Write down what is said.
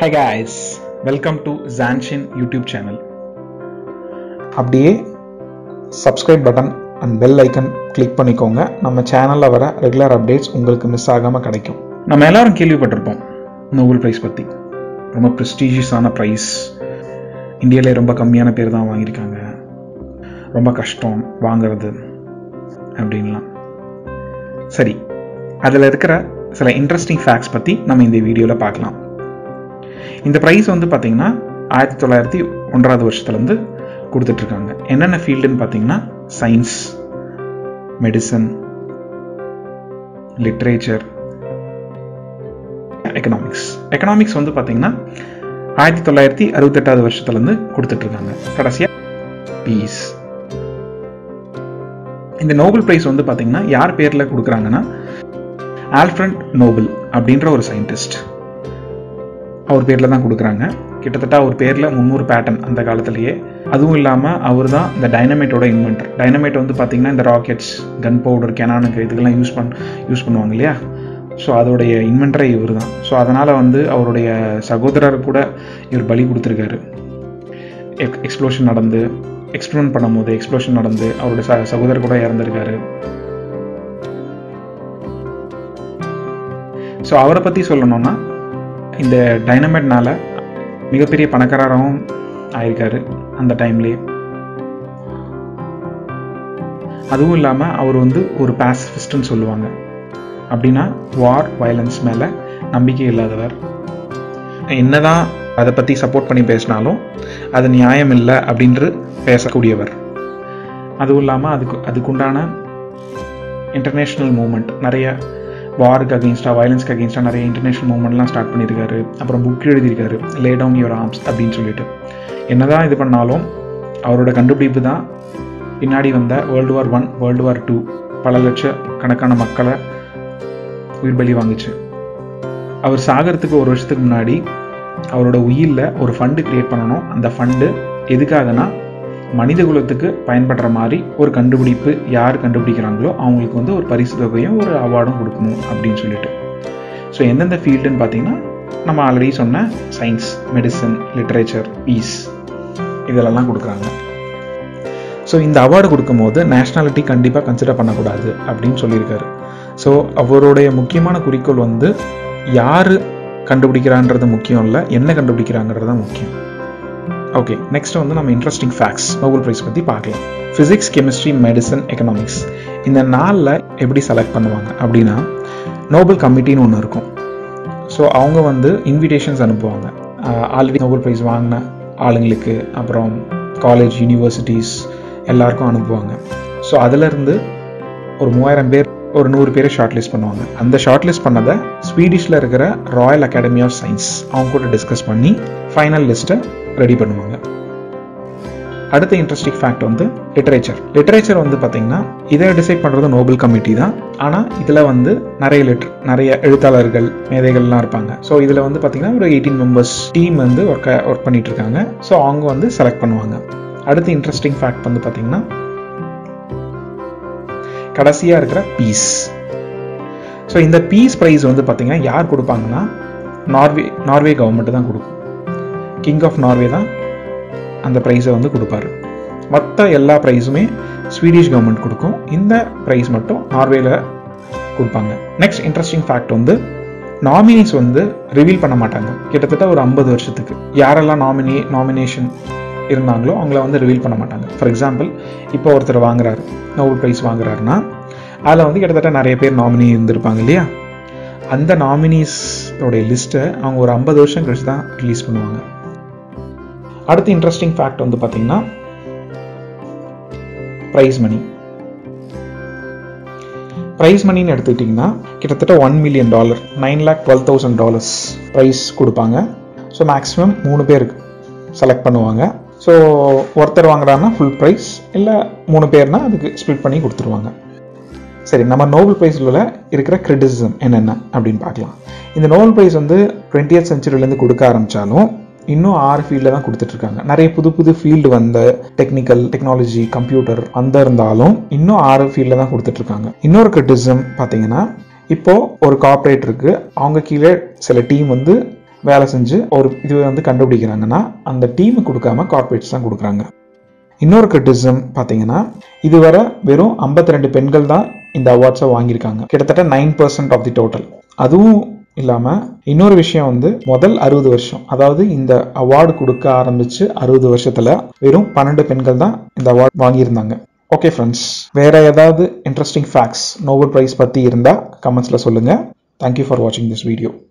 Hi guys, welcome to Zanshin YouTube channel. அப்படியே subscribe button and bell icon click பண்ணிக்கோங்க நம்ம சேனலில் வர ரெகுலர் அப்டேட்ஸ் உங்களுக்கு மிஸ் ஆகாமல் கிடைக்கும் நம்ம எல்லாரும் கேள்விப்பட்டிருப்போம் நோபல் ப்ரைஸ் பற்றி ரொம்ப ப்ரெஸ்டீஜியஸான ப்ரைஸ் இந்தியாவிலே ரொம்ப கம்மியான பேர் தான் வாங்கியிருக்காங்க ரொம்ப கஷ்டம் வாங்குறது அப்படின்லாம் சரி அதில் இருக்கிற சில இன்ட்ரெஸ்டிங் ஃபேக்ட்ஸ் பற்றி நம்ம இந்த வீடியோவில் பார்க்கலாம் இந்த ப்ரைஸ் வந்து பார்த்தீங்கன்னா ஆயிரத்தி தொள்ளாயிரத்தி ஒன்றாவது வருஷத்துலேருந்து கொடுத்துட்ருக்காங்க என்னென்ன ஃபீல்டுன்னு பார்த்தீங்கன்னா science medicine literature economics economics வந்து பார்த்தீங்கன்னா ஆயிரத்தி தொள்ளாயிரத்தி அறுபத்தெட்டாவது வருஷத்துலேருந்து கொடுத்துட்ருக்காங்க கடைசியாக பீஸ் இந்த நோபல் ப்ரைஸ் வந்து பார்த்தீங்கன்னா யார் பேரில் கொடுக்குறாங்கன்னா ஆல்ஃப்ரண்ட் நோபல் அப்படின்ற ஒரு சயின்டிஸ்ட் அவர் பேரில் தான் கொடுக்குறாங்க கிட்டத்தட்ட அவர் பேரில் முந்நூறு பேட்டன் அந்த காலத்திலேயே அதுவும் இல்லாமல் அவர் தான் இந்த டைனமைட்டோட இன்வென்டர் டைனமைட் வந்து பார்த்தீங்கன்னா இந்த ராக்கெட்ஸ் கன் பவுடர் கெனானுக்கு இதுக்கெல்லாம் யூஸ் பண் யூஸ் பண்ணுவாங்க இல்லையா ஸோ அதோடைய இன்வென்டரே இவர் தான் ஸோ அதனால் வந்து அவருடைய சகோதரர் கூட இவர் பலி கொடுத்துருக்காரு எக் எக்ஸ்ப்ளோஷன் நடந்து எக்ஸ்பிரிமெண்ட் பண்ணும்போது எக்ஸ்ப்ளோஷன் நடந்து அவருடைய ச சகோதரர் கூட இறந்துருக்காரு ஸோ அவரை பற்றி சொல்லணும்னா இந்த டைனமைட்னால மிகப்பெரிய பணக்காரராகவும் ஆயிருக்காரு அந்த டைம்லேயே அதுவும் இல்லாமல் அவர் வந்து ஒரு பேசிஃபிஸ்ட்னு சொல்லுவாங்க அப்படின்னா வார் வயலன்ஸ் மேலே நம்பிக்கை இல்லாதவர் என்னதான் அதை பற்றி சப்போர்ட் பண்ணி பேசினாலும் அது நியாயம் இல்லை அப்படின்று பேசக்கூடியவர் அதுவும் இல்லாமல் அதுக்கு அதுக்குண்டான இன்டர்நேஷ்னல் மூமெண்ட் நிறைய வாருக்கு அகெயின்ஸ்டாக வயலன்ஸ்க்கு அகெயின்ஸ்டாக நிறைய இன்டர்நேஷனல் மூவ்மெண்ட்லாம் ஸ்டார்ட் பண்ணியிருக்காரு அப்புறம் புக் எழுதியிருக்காரு லே டவுன் யுவர் ஆர்ம்ஸ் அப்படின்னு சொல்லிட்டு என்னதான் இது பண்ணாலும் அவரோட கண்டுபிடிப்பு தான் பின்னாடி வந்த world war one world war two பல லட்ச கணக்கான மக்களை உயிர் பலி வாங்குச்சு அவர் சாகிறதுக்கு ஒரு வருஷத்துக்கு முன்னாடி அவரோட உயிரில் ஒரு ஃபண்டு கிரியேட் பண்ணணும் அந்த ஃபண்டு எதுக்காகனா மனித குலத்துக்கு பயன்படுற மாதிரி ஒரு கண்டுபிடிப்பு யார் கண்டுபிடிக்கிறாங்களோ அவங்களுக்கு வந்து ஒரு பரிசு தொகையும் ஒரு அவார்டும் கொடுக்கணும் அப்படின்னு சொல்லிட்டு ஸோ எந்தெந்த ஃபீல்டுன்னு பார்த்தீங்கன்னா நம்ம ஆல்ரெடி சொன்ன சயின்ஸ் மெடிசன் லிட்ரேச்சர் பீஸ் இதிலெல்லாம் கொடுக்குறாங்க ஸோ இந்த அவார்டு கொடுக்கும்போது நேஷ்னாலிட்டி கண்டிப்பாக கன்சிடர் பண்ணக்கூடாது அப்படின்னு சொல்லியிருக்காரு ஸோ அவருடைய முக்கியமான குறிக்கோள் வந்து யார் கண்டுபிடிக்கிறான்றது முக்கியம் இல்லை என்ன கண்டுபிடிக்கிறாங்கிறது தான் முக்கியம் ஓகே நெக்ஸ்ட் வந்து நம்ம இன்ட்ரெஸ்டிங் ஃபேக்ட்ஸ் நோபல் ப்ரைஸ் பற்றி பார்க்கலாம் ஃபிசிக்ஸ் கெமிஸ்ட்ரி மெடிசன் எக்கனாமிக்ஸ் இந்த நாளில் எப்படி செலக்ட் பண்ணுவாங்க அப்படின்னா நோபல் கமிட்டின்னு ஒன்று இருக்கும் ஸோ அவங்க வந்து இன்விடேஷன்ஸ் அனுப்புவாங்க ஆல்ரெடி நோபல் ப்ரைஸ் வாங்கின ஆளுங்களுக்கு அப்புறம் காலேஜ் யூனிவர்சிட்டிஸ் எல்லாருக்கும் அனுப்புவாங்க ஸோ அதிலிருந்து ஒரு மூவாயிரம் பேர் ஒரு நூறு பேரை ஷார்ட் லிஸ்ட் பண்ணுவாங்க அந்த ஷார்ட் லிஸ்ட் பண்ணதை ஸ்வீடிஷில் இருக்கிற ராயல் அகாடமி ஆஃப் சயின்ஸ் அவங்க கூட டிஸ்கஸ் பண்ணி ஃபைனல் லிஸ்ட்டை ரெடி பண்ணுவாங்க அடுத்த இன்ட்ரெஸ்டிங் ஃபேக்ட் வந்து லிட்டரேச்சர் லிட்டரேச்சர் வந்து பார்த்தீங்கன்னா இதை டிசைட் பண்ணுறது நோபல் கமிட்டி தான் ஆனால் இதில் வந்து நிறைய லிட்டர் நிறைய எழுத்தாளர்கள் மேதைகள்லாம் இருப்பாங்க ஸோ இதில் வந்து பார்த்தீங்கன்னா ஒரு எயிட்டீன் மெம்பர்ஸ் டீம் வந்து ஒர்க் ஒர்க் பண்ணிட்டு இருக்காங்க ஸோ அவங்க வந்து செலக்ட் பண்ணுவாங்க அடுத்த இன்ட்ரெஸ்டிங் ஃபேக்ட் வந்து பார்த்தீங்கன்னா கடைசியாக இருக்கிற பீஸ் ஸோ இந்த பீஸ் ப்ரைஸ் வந்து பார்த்தீங்கன்னா யார் கொடுப்பாங்கன்னா நார்வே நார்வே கவர்மெண்ட் தான் கொடுக்கும் கிங் ஆஃப் நார்வே தான் அந்த ப்ரைஸை வந்து கொடுப்பாரு மற்ற எல்லா ப்ரைஸுமே ஸ்வீடிஷ் கவர்மெண்ட் கொடுக்கும் இந்த ப்ரைஸ் மட்டும் நார்வேல கொடுப்பாங்க நெக்ஸ்ட் இன்ட்ரெஸ்டிங் ஃபேக்ட் வந்து நாமினிஸ் வந்து ரிவீல் பண்ண மாட்டாங்க கிட்டத்தட்ட ஒரு ஐம்பது வருஷத்துக்கு யாரெல்லாம் நாமினி நாமினேஷன் இருந்தாங்களோ அவங்கள வந்து ரிவீல் பண்ண மாட்டாங்க ஃபார் எக்ஸாம்பிள் இப்போ ஒருத்தர் வாங்குறாரு நோபல் ப்ரைஸ் வாங்குறாருன்னா அதில் வந்து கிட்டத்தட்ட நிறைய பேர் நாமினி இருந்திருப்பாங்க இல்லையா அந்த நாமினிஸோடைய லிஸ்ட்டை அவங்க ஒரு ஐம்பது வருஷம் கழிச்சு தான் ரிலீஸ் பண்ணுவாங்க அடுத்த இன்ட்ரெஸ்டிங் ஃபேக்ட் வந்து பார்த்தீங்கன்னா ப்ரைஸ் மணி ப்ரைஸ் மணின்னு எடுத்துக்கிட்டிங்கன்னா கிட்டத்தட்ட one million dollar nine lakh twelve thousand dollars prize கொடுப்பாங்க ஸோ மேக்ஸிமம் மூணு பேருக்கு செலக்ட் பண்ணுவாங்க ஸோ ஒருத்தர் வாங்குறாங்கன்னா ஃபுல் ப்ரைஸ் இல்லை மூணு பேர்னா அதுக்கு ஸ்ப்ளிட் பண்ணி கொடுத்துருவாங்க சரி நம்ம நோபல் ப்ரைஸில் இருக்கிற கிரிட்டிசிசம் என்னென்ன அப்படின்னு பார்க்கலாம் இந்த நோபல் ப்ரைஸ் வந்து டுவெண்ட்டியத் செஞ்சுரியிலேருந்து கொடுக்க ஆரம்பித்தாலும் இன்னும் ஆறு ஃபீல்டில் தான் கொடுத்துட்ருக்காங்க நிறைய புது புது ஃபீல்டு வந்த டெக்னிக்கல் டெக்னாலஜி கம்ப்யூட்டர் வந்த இருந்தாலும் இன்னும் ஆறு ஃபீல்டில் தான் கொடுத்துட்ருக்காங்க இன்னொரு கிரிட்டிசிசம் பார்த்தீங்கன்னா இப்போ ஒரு கார்ப்பரேட் இருக்கு அவங்க கீழே சில டீம் வந்து வேலை செஞ்சு ஒரு இது வந்து கண்டுபிடிக்கிறாங்கன்னா அந்த டீமுக்கு கொடுக்காம கார்ப்பரேட்ஸ் தான் கொடுக்குறாங்க இன்னொரு கிரிட்டிசம் பார்த்தீங்கன்னா இதுவரை வெறும் 52 ரெண்டு பெண்கள் தான் இந்த அவார்ட்ஸை வாங்கியிருக்காங்க கிட்டத்தட்ட nine percent of the total அதுவும் இல்லாமல் இன்னொரு விஷயம் வந்து முதல் அறுபது வருஷம் அதாவது இந்த அவார்டு கொடுக்க ஆரம்பிச்சு அறுபது வருஷத்துல வெறும் பன்னெண்டு பெண்கள் தான் இந்த அவார்டு வாங்கியிருந்தாங்க ஓகே ஃப்ரெண்ட்ஸ் வேற ஏதாவது இன்ட்ரெஸ்டிங் ஃபேக்ட்ஸ் நோபல் ப்ரைஸ் பற்றி இருந்தால் கமெண்ட்ஸில் சொல்லுங்கள் தேங்க்யூ ஃபார் வாட்சிங் திஸ் வீடியோ